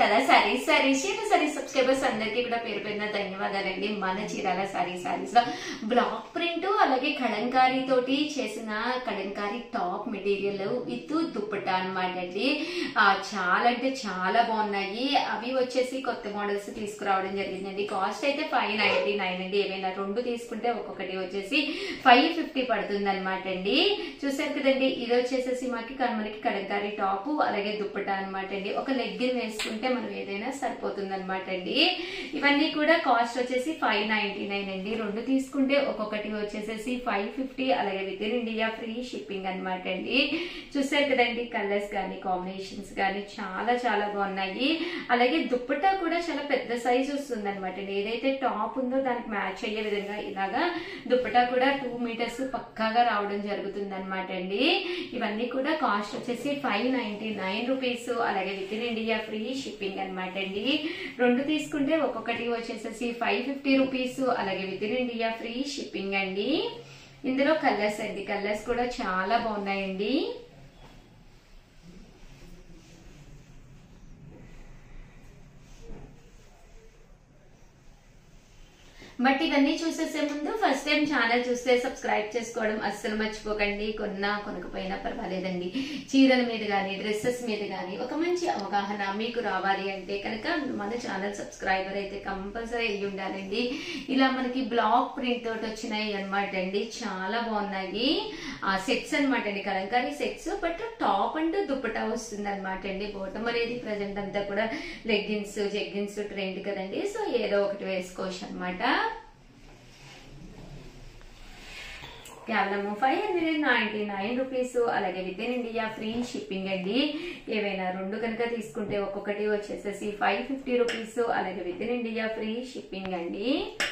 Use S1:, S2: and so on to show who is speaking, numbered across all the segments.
S1: Chirala sari sorry చీర sari subscribers అందరికీ కూడా పేరు పేరున ధన్యవాదాలండి మన చీరాల సారీ సారీస్ లో బ్లాక్ ప్రింట్ అలాగే కలంకారీ తోటి చేసిన Kalamkari top material with dupatta అనమాట అండి ఆ, చాలా అంటే చాలా బాగున్నాయి అవి వచ్చేసి కొత్త మోడల్స్ తీసుకురావడం జరిగిందండి కాస్ట్ అయితే ఫైవ్ నైన్టీ నైన్ అండి ఏమైనా రెండు తీసుకుంటే ఒక్కొక్కటి వచ్చేసి ఫైవ్ ఫిఫ్టీ పడుతుంది అనమాట అండి చూసారు కదండి ఇది వచ్చేసేసి మాకి మనకి కలంకారీ టాప్ అలాగే దుప్పట అనమాట అండి ఒక లెగ్గిన్ వేసుకుంటే మనం ఏదైనా సరిపోతుంది అనమాట అండి ఇవన్నీ కూడా కాస్ట్ వచ్చేసి ఫైవ్ నైన్టీ నైన్ అండి రెండు తీసుకుంటే ఒక్కొక్కటి వచ్చేసేసి ఫైవ్ ఫిఫ్టీ అలాగే with in India free shipping అనమాట అండి చూసారు కదండి కలర్స్ కానీ కాంబినేషన్స్ కానీ చాలా చాలా బాగున్నాయి అలాగే దుప్పటా కూడా చాలా పెద్ద సైజ్ వస్తుంది అనమాట అండి ఏదైతే టాప్ ఉందో దానికి మ్యాచ్ అయ్యే విధంగా ఇలాగా దుప్పటా కూడా టూ మీటర్స్ పక్కాగా రావడం జరుగుతుంది అనమాట అండి ఇవన్నీ కూడా కాస్ట్ వచ్చేసి ఫైవ్ నైన్టీ నైన్ రూపీస్ అలాగే with in India free shipping అనమాట అండి రెండు తీసుకుంటే ఒక్కొక్కటి వచ్చేసేసి ఫైవ్ ఫిఫ్టీ రూపీస్ అలాగే with in India free shipping అండి ఇందులో కలర్స్ అండి కలర్స్ కూడా చాలా బాగున్నాయండి బట్ ఇవన్నీ చూసేసే ముందు ఫస్ట్ టైం ఛానల్ చూస్తే సబ్స్క్రైబ్ చేసుకోవడం అస్సలు మర్చిపోకండి కొన్నా కొనకపోయినా పర్వాలేదండి చీరల మీద కానీ డ్రెస్సెస్ మీద కానీ ఒక మంచి అవగాహన మీకు రావాలి అంటే కనుక మన ఛానల్ సబ్స్క్రైబర్ అయితే కంపల్సరీ అయ్యి ఉండాలండి ఇలా మనకి బ్లాక్ ప్రింట్ తోటి వచ్చినాయి అనమాట అండి చాలా బాగున్నాయి ఆ సెట్స్ అనమాట అండి Kalamkari sets but top and dupatta వస్తుంది అనమాట అండి బోటం అనేది ప్రజెంట్ అంతా కూడా లెగ్గిన్స్ జెగ్గిన్స్ ట్రెండ్ కదండి సో ఏదో ఒకటి వేసుకోవచ్చు అనమాట కేవలం five hundred ninety nine rupees అలాగే with in India free shipping అండి ఏవైనా రెండు కనుక తీసుకుంటే ఒక్కొక్కటి వచ్చేసేసి ఫైవ్ ఫిఫ్టీ రూపీస్ అలాగే with in India free shipping అండి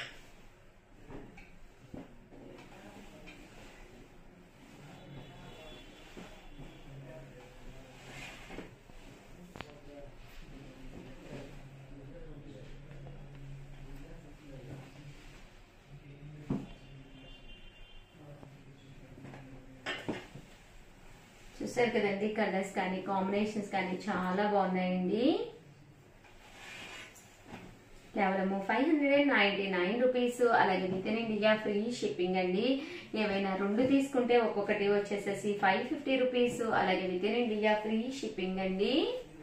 S1: చూసారు కదండి కలర్స్ కానీ కాంబినేషన్స్ కానీ చాలా బాగున్నాయండి కేవలము five hundred ninety nine rupees అలాగే with in India free shipping అండి ఏవైనా రెండు తీసుకుంటే ఒక్కొక్కటి వచ్చేసేసి ఫైవ్ ఫిఫ్టీ రూపీస్ అలాగే with in India free shipping అండి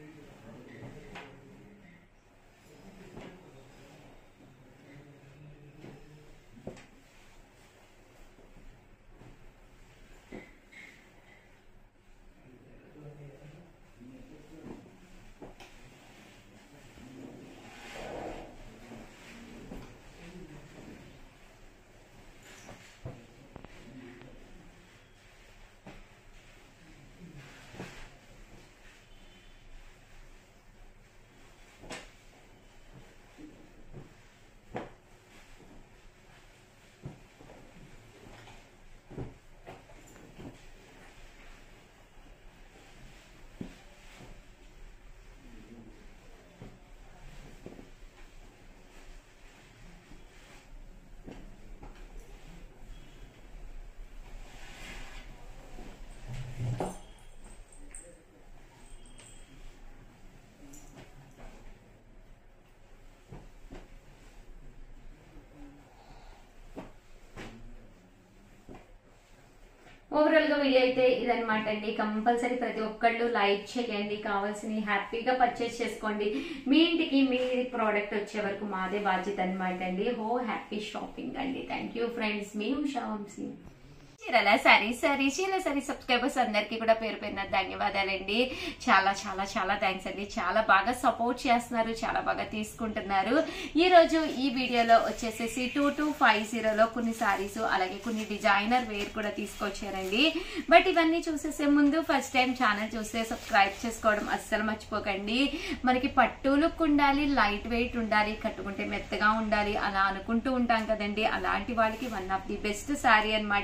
S1: ఓవరాల్ గా వీడియో అయితే ఇదనమాట అండి కంపల్సరీ ప్రతి ఒక్కళ్ళు లైక్ చేయండి కావాల్సిన హ్యాపీగా పర్చేస్ చేసుకోండి మీ ఇంటికి మీ ప్రోడక్ట్ వచ్చే వరకు మాదే బాధ్యత అనమాట అండి హో హ్యాపీ షాపింగ్ అండి థ్యాంక్ యూ ఫ్రెండ్స్ మీ ఉషా వంశీ చీరల సారీ సారీ చీరల సారీ సబ్స్క్రైబర్స్ అందరికీ కూడా పేరు పేరున ధన్యవాదాలండి చాలా చాలా చాలా థ్యాంక్స్ అండి చాలా బాగా సపోర్ట్ చేస్తున్నారు చాలా బాగా తీసుకుంటున్నారు ఈ రోజు ఈ వీడియోలో వచ్చేసేసి టూ టూ ఫైవ్ జీరోలో కొన్ని సారీస్ అలాగే కొన్ని డిజైనర్ వేర్ కూడా తీసుకొచ్చారండి బట్ ఇవన్నీ చూసేసే ముందు ఫస్ట్ టైం ఛానల్ చూస్తే సబ్స్క్రైబ్ చేసుకోవడం అస్సలు మర్చిపోకండి మనకి పట్టు లుక్ ఉండాలి లైట్ వెయిట్ ఉండాలి కట్టుకుంటే మెత్తగా ఉండాలి అలా అనుకుంటూ ఉంటాం కదండి అలాంటి వాళ్ళకి one of the best sari అనమాట అండి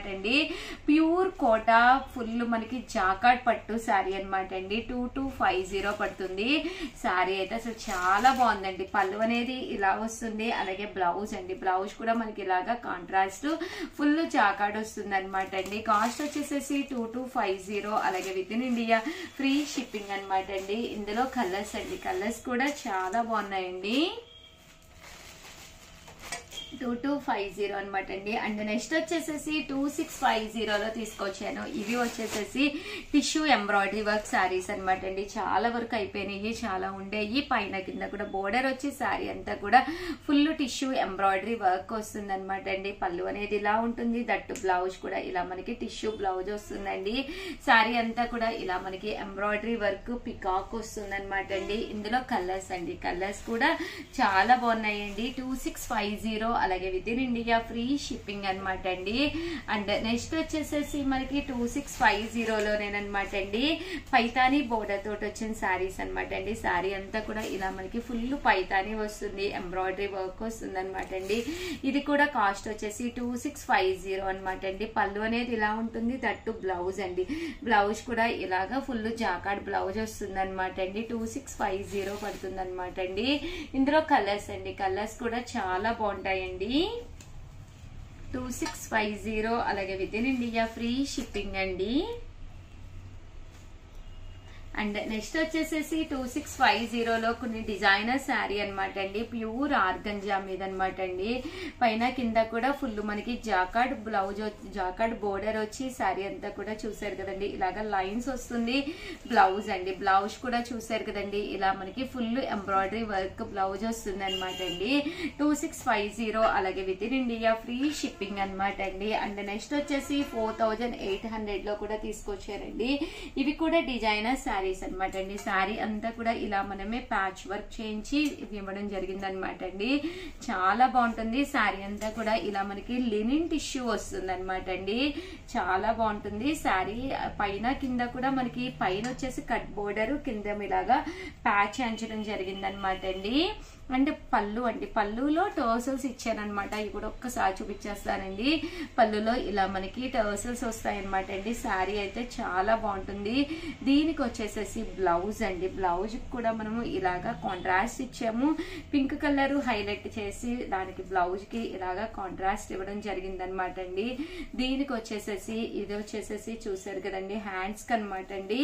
S1: ప్యూర్ కోటా ఫుల్ మనకి జాకాట్ పట్టు శారీ అనమాట అండి టూ టూ ఫైవ్ జీరో పడుతుంది శారీ అయితే అసలు చాలా బాగుందండి పళ్ళు అనేది ఇలా వస్తుంది అలాగే బ్లౌజ్ అండి బ్లౌజ్ కూడా మనకి ఇలాగా కాంట్రాస్ట్ ఫుల్ జాకాట్ వస్తుంది అనమాట అండి కాస్ట్ వచ్చేసేసి టూ టూ ఫైవ్ జీరో అలాగే with in India free shipping అనమాట అండి ఇందులో కలర్స్ అండి కలర్స్ కూడా చాలా బాగున్నాయండి టూ టూ ఫైవ్ జీరో అనమాట అండి అండ్ నెక్స్ట్ వచ్చేసేసి టూ సిక్స్ ఫైవ్ జీరోలో తీసుకొచ్చాను ఇవి వచ్చేసేసి టిష్యూ ఎంబ్రాయిడరీ వర్క్ శారీస్ అనమాట అండి చాలా వరకు అయిపోయినాయి చాలా ఉండేవి పైన కింద కూడా బోర్డర్ వచ్చి శారీ అంతా కూడా ఫుల్ టిష్యూ ఎంబ్రాయిడరీ వర్క్ వస్తుంది అనమాట అండి పళ్ళు అనేది ఇలా ఉంటుంది దట్టు బ్లౌజ్ కూడా ఇలా మనకి టిష్యూ బ్లౌజ్ వస్తుందండి శారీ అంతా కూడా ఇలా మనకి ఎంబ్రాయిడరీ వర్క్ పికాక్ వస్తుంది అనమాట అండి ఇందులో కలర్స్ అండి కలర్స్ కూడా చాలా బాగున్నాయండి టూ సిక్స్ ఫైవ్ జీరో అలాగే with in India free shipping అనమాట అండి అండ్ నెక్స్ట్ వచ్చేసేసి మనకి టూ సిక్స్ ఫైవ్ జీరోలోనేనమాట అండి పైతానీ బోర్డర్ తోటి వచ్చిన శారీస్ అనమాట అండి శారీ అంతా కూడా ఇలా మనకి ఫుల్ పైతానీ వస్తుంది ఎంబ్రాయిడరీ వర్క్ వస్తుంది అనమాట అండి ఇది కూడా కాస్ట్ వచ్చేసి టూ సిక్స్ ఫైవ్ జీరో అనమాట అండి పళ్ళు అనేది ఇలా ఉంటుంది దట్టు బ్లౌజ్ అండి బ్లౌజ్ కూడా ఇలాగా ఫుల్ జాకాడ్ బ్లౌజ్ వస్తుంది అనమాట అండి టూ సిక్స్ ఫైవ్ జీరో పడుతుంది అనమాట అండి ఇందులో కలర్స్ అండి కలర్స్ కూడా చాలా బాగుంటాయండి టూ సిక్స్ ఫైవ్ జీరో అలాగే with in India free shipping అండి అండ్ నెక్స్ట్ వచ్చేసేసి టూ సిక్స్ ఫైవ్ జీరోలో కొన్ని డిజైనర్ శారీ అనమాట అండి ప్యూర్ ఆర్గంజా మీద అనమాట అండి పైన కింద కూడా ఫుల్ మనకి జాకాడ్ బ్లౌజ్ జాకాడ్ బోర్డర్ వచ్చి శారీ అంతా కూడా చూసారు కదండి ఇలాగ లైన్స్ వస్తుంది బ్లౌజ్ అండి బ్లౌజ్ కూడా చూసారు కదండి ఇలా మనకి ఫుల్ ఎంబ్రాయిడరీ వర్క్ బ్లౌజ్ వస్తుంది అనమాట అండి టూ సిక్స్ ఫైవ్ జీరో అలాగే with in India free shipping అనమాట అండి అండ్ నెక్స్ట్ వచ్చేసి ఫోర్ థౌజండ్ ఎయిట్ హండ్రెడ్ లో కూడా తీసుకొచ్చారండి ఇవి కూడా డిజైనర్ శారీస్ అనమాట అండి శారీ అంతా కూడా ఇలా మనమే ప్యాచ్ వర్క్ చేయించి ఇవ్వడం జరిగింది అనమాట అండి చాలా బాగుంటుంది శారీ అంతా కూడా ఇలా మనకి లినిన్ టిష్యూ వస్తుంది అనమాట అండి చాలా బాగుంటుంది శారీ పైన కింద కూడా మనకి పైన వచ్చేసి కట్ బోర్డర్ కింద ఇలాగా ప్యాచ్ అంచడం జరిగింది అనమాట అండి అంటే పళ్ళు అండి పళ్ళులో టర్సల్స్ ఇచ్చానమాట ఇవి కూడా ఒక్కసారి చూపించేస్తానండి పళ్ళులో ఇలా మనకి టర్సల్స్ వస్తాయన్నమాట అండి శారీ అయితే చాలా బాగుంటుంది దీనికి వచ్చేసేసి బ్లౌజ్ అండి బ్లౌజ్ కూడా మనము ఇలాగా కాంట్రాస్ట్ ఇచ్చాము పింక్ కలర్ హైలైట్ చేసి దానికి బ్లౌజ్ కి ఇలాగా కాంట్రాస్ట్ ఇవ్వడం జరిగింది అనమాట అండి దీనికి వచ్చేసేసి ఇది వచ్చేసేసి చూసారు కదండి హ్యాండ్స్ కి అనమాట అండి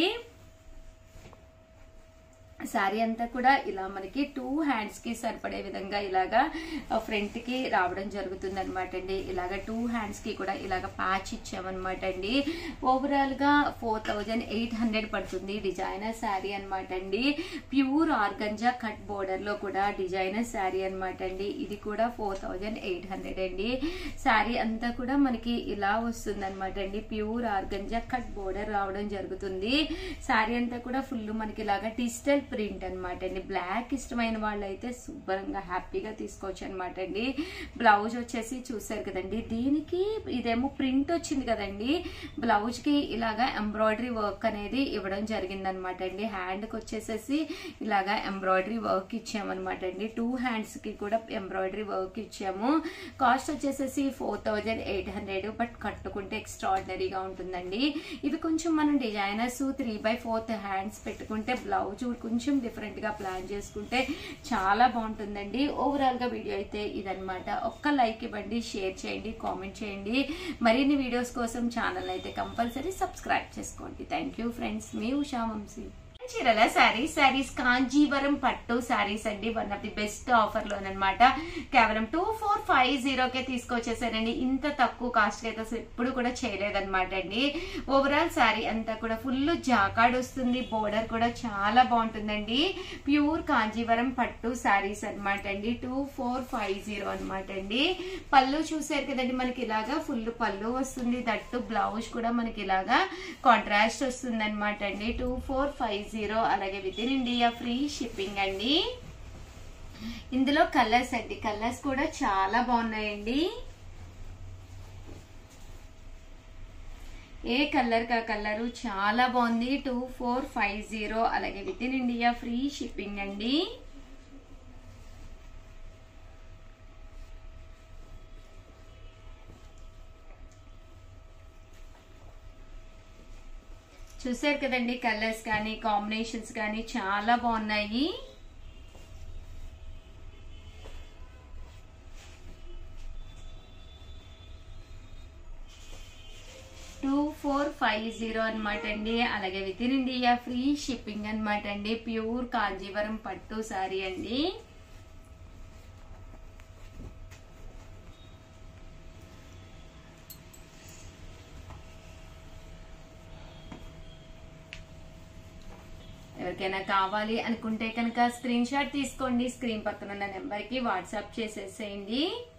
S1: శారీ అంతా కూడా ఇలా మనకి టూ హ్యాండ్స్ కి సరిపడే విధంగా ఇలాగా ఫ్రంట్ కి రావడం జరుగుతుంది అనమాట అండి ఇలాగా టూ హ్యాండ్స్ కి కూడా ఇలాగ ప్యాచ్ ఇచ్చామన్నమాట అండి ఓవరాల్ గా ఫోర్ థౌజండ్ ఎయిట్ హండ్రెడ్ పడుతుంది డిజైనర్ శారీ అనమాట అండి ప్యూర్ ఆర్గంజా కట్ బోర్డర్ లో కూడా డిజైనర్ శారీ అనమాట అండి ఇది కూడా ఫోర్ థౌజండ్ ఎయిట్ హండ్రెడ్ అండి శారీ అంతా కూడా మనకి ఇలా వస్తుంది అనమాట అండి ప్యూర్ ఆర్గంజా కట్ బోర్డర్ రావడం జరుగుతుంది శారీ అంతా కూడా ఫుల్ మనకి ఇలాగా డిజిటల్ ప్రింట్ అనమాట అండి బ్లాక్ ఇష్టమైన వాళ్ళు అయితే శుభ్రంగా హ్యాపీగా తీసుకోవచ్చు అనమాట అండి బ్లౌజ్ వచ్చేసి చూసారు కదండి దీనికి ఇదేమో ప్రింట్ వచ్చింది కదండి బ్లౌజ్ కి ఇలాగా ఎంబ్రాయిడరీ వర్క్ అనేది ఇవ్వడం జరిగింది అనమాట అండి హ్యాండ్ కి వచ్చేసేసి ఇలాగా ఎంబ్రాయిడరీ వర్క్ ఇచ్చామన్నమాట అండి టూ హ్యాండ్స్ కి కూడా ఎంబ్రాయిడరీ వర్క్ ఇచ్చాము కాస్ట్ వచ్చేసేసి four thousand eight hundred but కట్టుకుంటే ఎక్స్ట్రాడినరీగా ఉంటుందండి ఇవి కొంచెం మనం designers three by fourth hands పెట్టుకుంటే బ్లౌజ్ కొంచెం డిఫరెంట్ గా ప్లాన్ చేసుకుంటే చాలా బాగుంటుందండి ఓవరాల్ గా వీడియో అయితే ఇదనమాట ఒక్క లైక్ ఇవ్వండి షేర్ చేయండి కామెంట్ చేయండి మరిన్ని వీడియోస్ కోసం ఛానల్ అయితే కంపల్సరీ సబ్స్క్రైబ్ చేసుకోండి థ్యాంక్ యూ ఫ్రెండ్స్ మీ ఉషా వంశీ చీరల శారీస్ శారీస్ కాంజీవరం పట్టు శారీస్ అండి one of the best offer లోనమాట కేవలం టూ ఫోర్ ఫైవ్ జీరోకే తీసుకొచ్చేసానండి ఇంత తక్కువ కాస్ట్ అయితే అసలు ఎప్పుడు కూడా చేయలేదన్నమాట అండి ఓవరాల్ శారీ అంతా కూడా ఫుల్ జాకాడ్ వస్తుంది బోర్డర్ కూడా చాలా బాగుంటుందండి ప్యూర్ కాంజీవరం పట్టు శారీస్ అనమాట అండి టూ ఫోర్ ఫైవ్ జీరో అనమాట అండి పళ్ళు చూసారు కదండి మనకి ఇలాగా ఫుల్ పళ్ళు వస్తుంది దట్టు బ్లౌజ్ కూడా మనకి ఇలాగా కాంట్రాస్ట్ వస్తుంది అనమాట అండి టూ ఫోర్ ఫైవ్ జీరో అలాగే with in India free shipping అండి ఇందులో కలర్స్ అండి కలర్స్ కూడా చాలా బాగున్నాయండి ఏ కలర్ కా కలర్ చాలా బాగుంది టూ ఫోర్ ఫైవ్ జీరో అలాగే with in India free shipping అండి చూసారు కదండి కలర్స్ కానీ కాంబినేషన్స్ కానీ చాలా బాగున్నాయి టూ ఫోర్ ఫైవ్ జీరో అనమాట అండి అలాగే with in India free shipping అనమాట అండి ప్యూర్ కాంజీవరం పట్టు సారీ అండి ఎవరికైనా కావాలి అనుకుంటే కనుక స్క్రీన్ షాట్ తీసుకోండి స్క్రీన్ పక్కన ఉన్న నెంబర్కి వాట్సాప్ చేసేసేయండి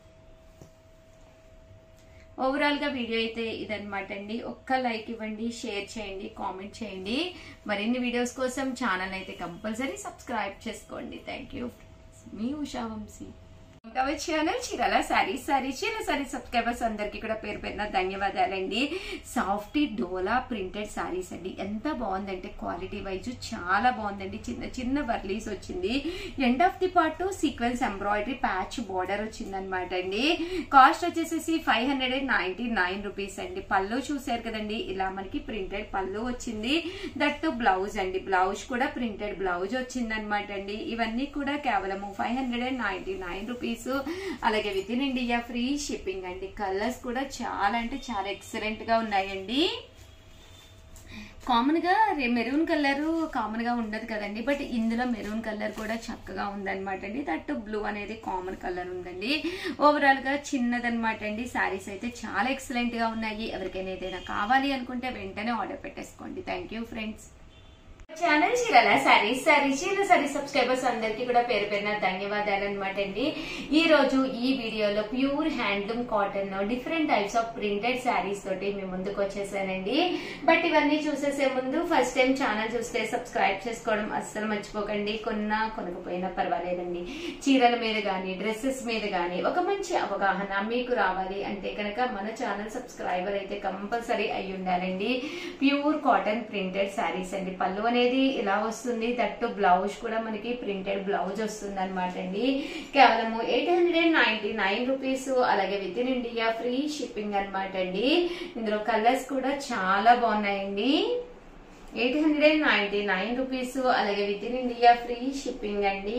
S1: ఓవరాల్ గా వీడియో అయితే ఇదనమాట అండి ఒక్క లైక్ ఇవ్వండి షేర్ చేయండి కామెంట్ చేయండి మరిన్ని వీడియోస్ కోసం ఛానల్ అయితే కంపల్సరీ సబ్స్క్రైబ్ చేసుకోండి థ్యాంక్ యూ మీ ఉషా వంశీ ఇంకా ఛానల్ చీరల సారీ సారీ చీర సారీ సబ్స్క్రైబర్స్ అందరికి కూడా పేరు పేరున ధన్యవాదాలండి సాఫ్టీ డోలా ప్రింటెడ్ సారీస్ అండి ఎంత బాగుందంటే క్వాలిటీ వైజ్ చాలా బాగుందండి చిన్న చిన్న వర్లీస్ వచ్చింది end of the part sequins embroidery patch border వచ్చింది అనమాట అండి కాస్ట్ వచ్చేసేసి five hundred and ninety nine rupees అండి పళ్ళు చూసారు కదండి ఇలా మనకి ప్రింటెడ్ పళ్ళు వచ్చింది దట్ బ్లౌజ్ అండి బ్లౌజ్ కూడా ప్రింటెడ్ బ్లౌజ్ వచ్చింది అనమాట అండి ఇవన్నీ కూడా కేవలము five hundred and ninety nine rupees అలాగే with in India free shipping అండి కలర్స్ కూడా చాలా అంటే చాలా ఎక్సలెంట్ గా ఉన్నాయండి కామన్ గా మెరూన్ కలర్ కామన్ గా ఉండదు కదండి బట్ ఇందులో మెరూన్ కలర్ కూడా చక్కగా ఉందన్నమాట అండి దట్ బ్లూ అనేది కామన్ కలర్ ఉందండి ఓవరాల్ గా చిన్నదన్నమాట అండి శారీస్ అయితే చాలా ఎక్సలెంట్ గా ఉన్నాయి ఎవరికైనా ఏదైనా కావాలి అనుకుంటే వెంటనే ఆర్డర్ పెట్టేసుకోండి థ్యాంక్ యూ ఫ్రెండ్స్ ఛానల్ చీరల సారీ సారీ చీర సారీ సబ్స్క్రైబర్స్ అందరికి కూడా పేరు పేరున ధన్యవాదాలు అనమాట అండి ఈ రోజు ఈ వీడియోలో pure handloom cotton different types of printed saris తోటి మేము ముందుకు వచ్చేసానండి బట్ ఇవన్నీ చూసేసే ముందు ఫస్ట్ టైం ఛానల్ చూస్తే సబ్స్క్రైబ్ చేసుకోవడం అస్సలు మర్చిపోకండి కొన్నా కొనకపోయినా పర్వాలేదండి చీరల మీద కానీ డ్రెస్సెస్ మీద కానీ ఒక మంచి అవగాహన మీకు రావాలి అంటే కనుక మన ఛానల్ సబ్స్క్రైబర్ అయితే కంపల్సరీ అయి ఉండాలండి ప్యూర్ కాటన్ ప్రింటెడ్ శారీస్ అండి పళ్ళు అనేది ఇలా వస్తుంది దట్టు బ్లౌజ్ కూడా మనకి ప్రింటెడ్ బ్లౌజ్ వస్తుంది అనమాట అండి కేవలము eight hundred and ninety nine rupees అలాగే with in India free shipping అనమాట అండి ఇందులో కలర్స్ కూడా చాలా బాగున్నాయండి eight hundred and ninety nine rupees అలాగే with in India free shipping అండి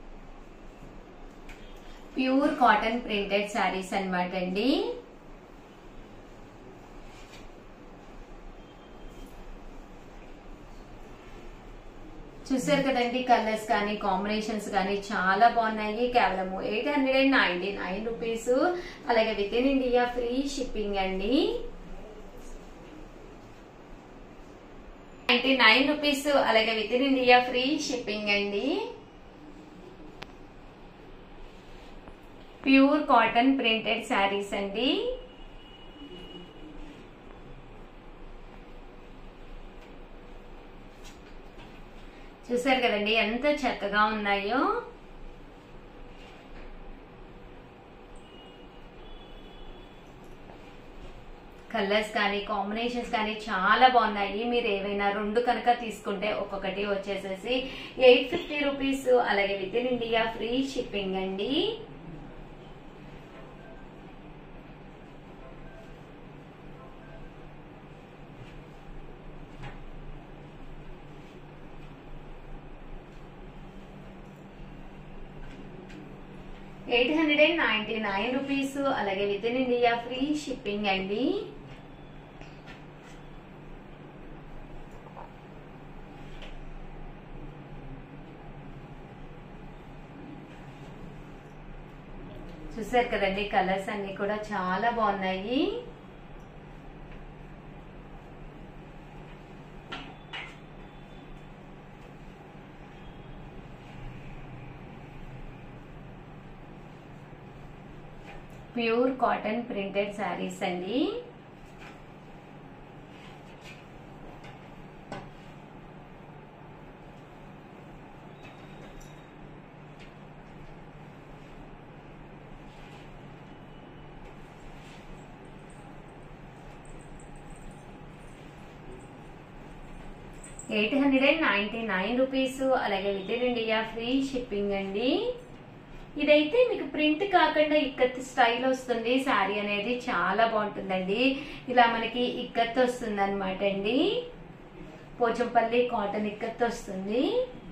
S1: ప్యూర్ కాటన్ ప్రింటెడ్ శారీస్ అనమాట అండి చూసారు కదండి కలర్స్ కానీ కాంబినేషన్స్ కానీ చాలా బాగున్నాయి కేవలం eight hundred and ninety nine rupees అలాగే with in India free shipping అండి నైన్టీ నైన్ రూపీస్ అలాగే with in India free shipping అండి ప్యూర్ కాటన్ ప్రింటెడ్ శారీస్ అండి చూసారు కదండి ఎంత చక్కగా ఉన్నాయో కలర్స్ కానీ కాంబినేషన్స్ కానీ చాలా బాగున్నాయి మీరు ఏవైనా రెండు కనుక తీసుకుంటే ఒక్కొక్కటి వచ్చేసేసి ఎయిట్ ఫిఫ్టీ రూపీస్ అలాగే with in India free shipping అండి eight hundred and ninety nine rupees అలాగే with in India free shipping అండి చూసారు కదండి కలర్స్ అన్ని కూడా చాలా బాగున్నాయి ప్యూర్ కాటన్ ప్రింటెడ్ శారీస్ అండి eight hundred and ninety nine rupees అలాగే with in India free shipping అండి ఇదైతే మీకు ప్రింట్ కాకుండా ఇక్కత్ స్టైల్ వస్తుంది శారీ అనేది చాలా బాగుంటుందండి ఇలా మనకి ఇక్కత్ వస్తుంది అనమాట అండి పోచంపల్లి కాటన్ ఇక్కత్ వస్తుంది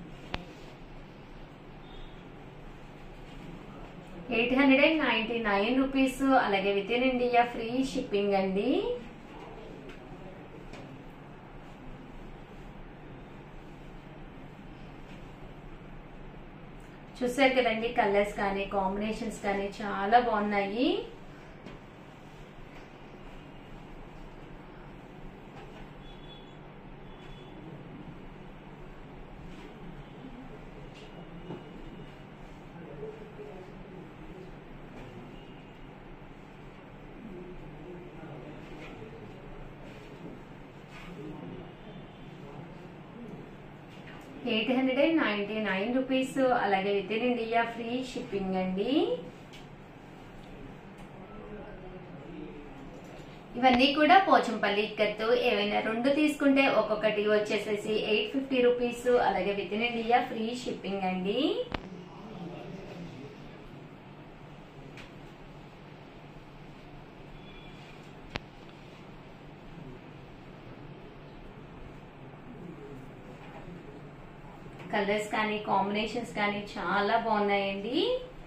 S1: eight hundred and ninety nine rupees అలాగే with in India free shipping అండి చూసారు కదండి కలర్స్ కానీ కాంబినేషన్స్ కానీ చాలా బాగున్నాయి eight hundred and ninety nine rupees అలాగే with in India free shipping అండి ఇవన్నీ కూడా పోచంపల్లి ఇక్కత్తు ఏవైనా రెండు తీసుకుంటే ఒక్కొక్కటి వచ్చేసేసి ఎయిట్ ఫిఫ్టీ రూపీస్ అలాగే with in India free shipping అండి కలర్స్ కానీ కాంబినేషన్స్ కానీ చాలా బాగున్నాయండి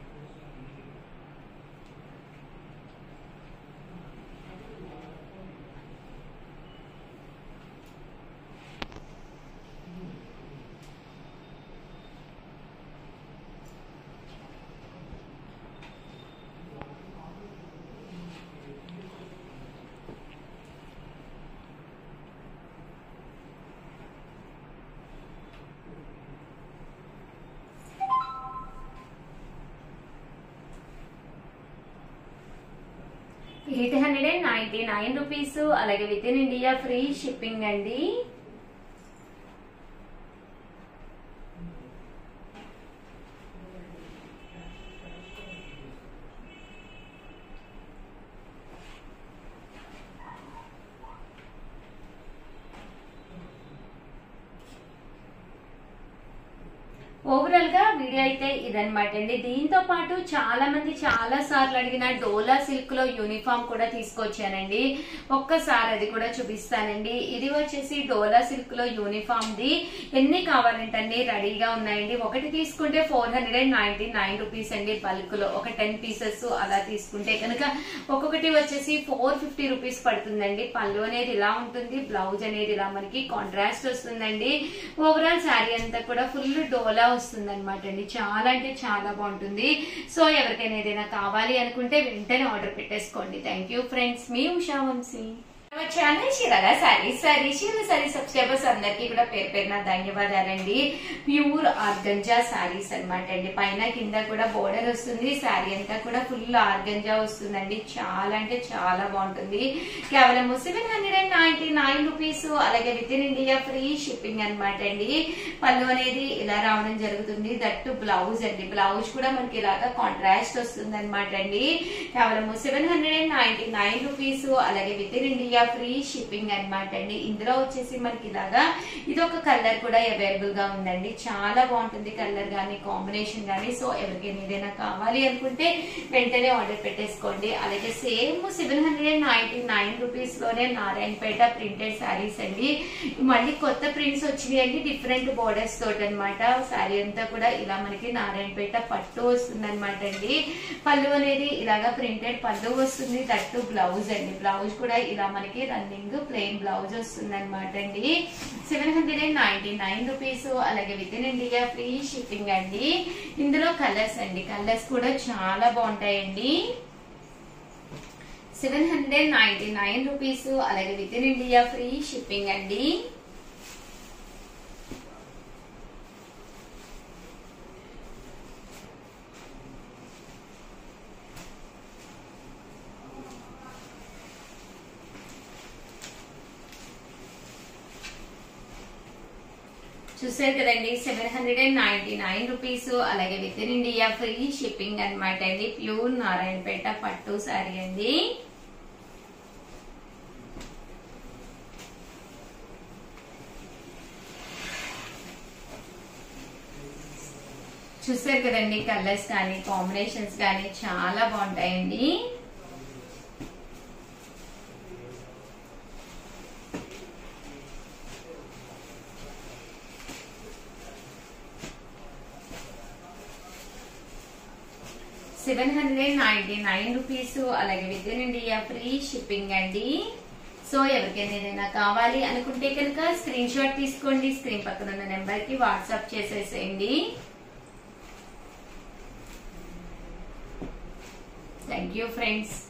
S1: eight hundred and ninety nine rupees అలాగే with in India free shipping అండి ఓవరాల్ గా వీడియో అయితే ఇదనమాట అండి దీంతో పాటు చాలా మంది చాలా సార్లు అడిగిన డోలా సిల్క్ లో యూనిఫామ్ కూడా తీసుకొచ్చానండి ఒక్కసారి అది కూడా చూపిస్తానండి ఇది వచ్చేసి డోలా సిల్క్ లో యూనిఫామ్ ది ఎన్ని కావాలంటే అన్ని రెడీగా ఉన్నాయండి ఒకటి తీసుకుంటే four hundred and ninety nine rupees అండి బల్క్ లో ఒక టెన్ పీసెస్ అలా తీసుకుంటే కనుక ఒక్కొక్కటి వచ్చేసి ఫోర్ ఫిఫ్టీ రూపీస్ పడుతుందండి పళ్ళు అనేది ఇలా ఉంటుంది బ్లౌజ్ అనేది ఇలా మనకి కాంట్రాస్ట్ వస్తుందండి ఓవరాల్ శారీ అంతా కూడా ఫుల్ డోలా వస్తుంది అనమాట అండి చాలా అంటే చాలా బాగుంటుంది సో ఎవరికైనా ఏదైనా కావాలి అనుకుంటే వెంటనే ఆర్డర్ పెట్టేసుకోండి థ్యాంక్ యూ ఫ్రెండ్స్ మీ ఉషా వంశీ ఛానల్ శిరల సారీ సారీ శిరల సారీ సబ్స్క్రైబర్స్ అందరికీ కూడా పేరు పేరున ధన్యవాదాలండి ప్యూర్ ఆర్గంజా సారీస్ అన్నమాట అండి పైన కింద కూడా బోర్డర్ వస్తుంది శారీ అంతా కూడా ఫుల్ ఆర్గంజా వస్తుందండి చాలా అంటే చాలా బాగుంటుంది కేవలం seven hundred and ninety nine rupees అలాగే with in India free shipping అనమాట అండి పళ్ళు అనేది ఇలా రావడం జరుగుతుంది దట్టు బ్లౌజ్ అండి బ్లౌజ్ కూడా మనకి ఇలాగా కాంట్రాస్ట్ వస్తుంది అనమాట అండి కేవలం seven hundred and ninety nine rupees అలాగే with in India free shipping అనమాట అండి ఇందులో వచ్చేసి మనకి ఇలాగా ఇది ఒక కలర్ కూడా అవైలబుల్ గా ఉందండి చాలా బాగుంటుంది కలర్ గానీ కాంబినేషన్ గానీ సో ఎవరికైనా ఏదైనా కావాలి అనుకుంటే వెంటనే ఆర్డర్ పెట్టేసుకోండి అలాగే same seven hundred and ninety nine rupees లోనే నారాయణపేట ప్రింటెడ్ శారీస్ అండి మళ్ళీ కొత్త ప్రింట్స్ వచ్చినాయి అండి డిఫరెంట్ బోర్డర్స్ తోటి అనమాట శారీ అంతా కూడా ఇలా మనకి నారాయణపేట పట్టు వస్తుంది అనమాట అండి పళ్ళు అనేది ఇలాగా ప్రింటెడ్ పళ్ళు వస్తుంది దట్టు బ్లౌజ్ అండి బ్లౌజ్ కూడా ఇలా మనకి రన్నింగ్ ప్లెయిన్ బ్లౌజ్ వస్తుంది అనమాట అండి seven hundred and ninety nine rupees అలాగే with in India free shipping అండి ఇందులో కలర్స్ అండి కలర్స్ కూడా చాలా బాగుంటాయండి seven hundred ninety nine rupees అలాగే with in India free shipping అండి చూసారు కదండి seven hundred and ninety nine rupees అలాగే with in India free shipping అనమాట అండి ప్యూర్ నారాయణపేట పట్టు సారీ అండి చూసారు కదండి కలర్స్ కానీ కాంబినేషన్స్ కానీ చాలా బాగుంటాయండి seven hundred ninety nine rupees అలాగే with in India free shipping అండి సో ఎవరికైనా ఏదైనా కావాలి అనుకుంటే కనుక స్క్రీన్ షాట్ తీసుకోండి స్క్రీన్ పక్కన ఉన్న నెంబర్ కి వాట్సాప్ చేసేసేయండి థ్యాంక్ యూ ఫ్రెండ్స్